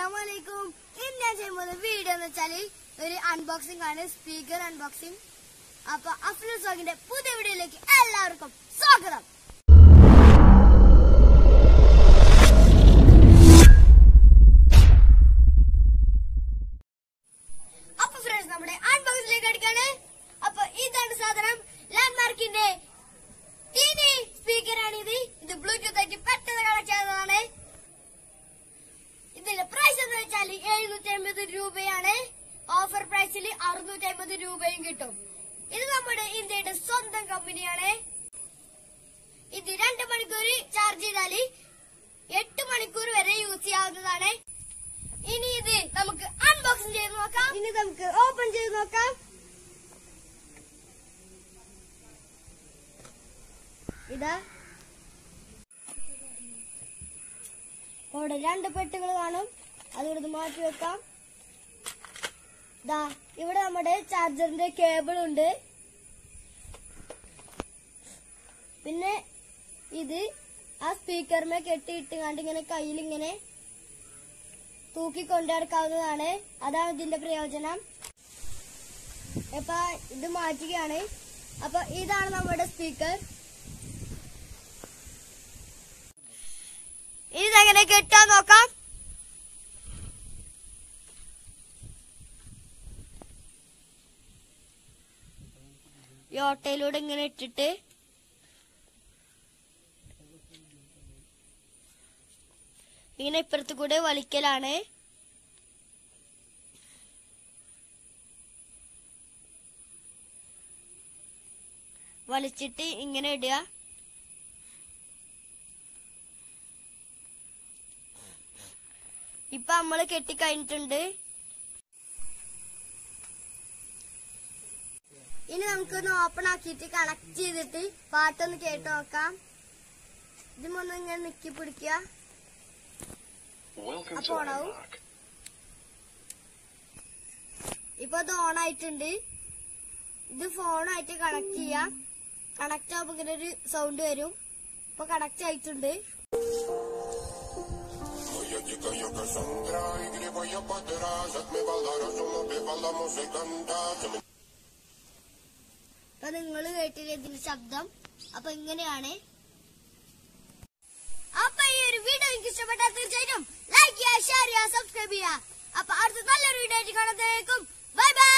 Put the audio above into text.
അസ്സലാമലൈക്കും ഇന്ന് ഞാൻ ചെയ്യുമ്പോൾ വീഡിയോ എന്ന് വെച്ചാല് ഒരു അൺബോക്സിംഗ് ആണ് സ്പീക്കർ അൺബോക്സിംഗ് അപ്പൊ അഫ്ലു സോങ്ങിന്റെ പുതിയ വീഡിയോയിലേക്ക് എല്ലാവർക്കും സ്വാഗതം അപ്പൊ ഫ്രണ്ട്സ് നമ്മുടെ അൺബോക്സിലേക്ക് അടിക്കാണ് അപ്പൊ ഇതാണ് സാധനം ലാൻഡ്മാർക്കിന്റെ ടീനി സ്പീക്കറാണ് ഇത് ഇത് ബ്ലൂടൂത്ത് ആയിട്ട് പെട്ടെന്ന് കണക്ട് ചെയ്യുന്നതാണ് ഇതിന്റെ പ്രൈസ് എന്ന് വെച്ചാൽ എഴുന്നൂറ്റി അമ്പത് രൂപയാണ് ഓഫർ പ്രൈസിൽ അറുന്നൂറ്റി അമ്പത് രൂപയും കിട്ടും ഇത് നമ്മുടെ ഇന്ത്യയുടെ സ്വന്തം കമ്പനിയാണ് ഇത് രണ്ട് മണിക്കൂർ ചാർജ് ചെയ്താല് എട്ട് മണിക്കൂർ വരെ യൂസ് ചെയ്യാവുന്നതാണ് ഇനി ഇത് നമുക്ക് അൺബോക്സിംഗ് ചെയ്ത് നോക്കാം ഇനി നമുക്ക് ഓപ്പൺ ചെയ്ത് നോക്കാം ഇതാ അവിടെ രണ്ട് പെട്ടുകൾ കാണും അത് ഇവിടുന്ന് മാറ്റി വെക്കാം ദാ ഇവിടെ നമ്മുടെ ചാർജറിന്റെ കേബിൾ ഉണ്ട് പിന്നെ ഇത് ആ സ്പീക്കറിനെ കെട്ടിയിട്ട് കണ്ട് ഇങ്ങനെ കയ്യിൽ ഇങ്ങനെ തൂക്കി കൊണ്ടുനടക്കാവുന്നതാണ് അതാണ് ഇതിന്റെ പ്രയോജനം ഇപ്പൊ ഇത് മാറ്റുകയാണ് അപ്പൊ ഇതാണ് നമ്മുടെ സ്പീക്കർ ഇതെങ്ങനെ കെട്ടാൻ നോക്കാം ഈ ഓട്ടയിലൂടെ ഇങ്ങനെ ഇട്ടിട്ട് ഇങ്ങനെ ഇപ്പുറത്ത് കൂടെ വലിക്കലാണ് വലിച്ചിട്ട് ഇങ്ങനെ ഇടുക ഇപ്പൊ നമ്മള് കെട്ടിക്കഴിഞ്ഞിട്ടുണ്ട് ഇനി നമുക്കൊന്ന് ഓപ്പൺ ആക്കിയിട്ട് കണക്ട് ചെയ്തിട്ട് പാട്ടൊന്ന് കേട്ട് നോക്കാം ഇതുമൊന്ന് ഇങ്ങനെ നിക്കി പിടിക്കുക Welcome to അപ്പോൾ ഓണാവും. Landmark. ഇപ്പൊ ഇത് ഓൺ ആയിട്ടുണ്ട് ഇത് ഫോണായിട്ട് കണക്ട് ചെയ്യാം കണക്ട് ആവുമ്പോ ഇങ്ങനെ ഒരു സൗണ്ട് വരും ഇപ്പൊ കണക്ട് ആയിട്ടുണ്ട് Moja dzika jaka Sandra i grywa ja patera Jak my balla rozum obiewala muzykanta അപ്പൊ നിങ്ങൾ കേട്ടില്ല ഇതിന്റെ ശബ്ദം അപ്പൊ ഇങ്ങനെയാണ് അപ്പൊ ഈ ഒരു വീഡിയോ എനിക്ക് ഇഷ്ടപ്പെട്ടാൽ തീർച്ചയായിട്ടും ലൈക്ക് ചെയ്യുക ഷെയർ ചെയ്യുക സബ്സ്ക്രൈബ് ചെയ്യുക അപ്പൊ അടുത്ത നല്ലൊരു വീഡിയോ ആയിട്ട് കാണുന്നതേക്കും ബൈ ബൈ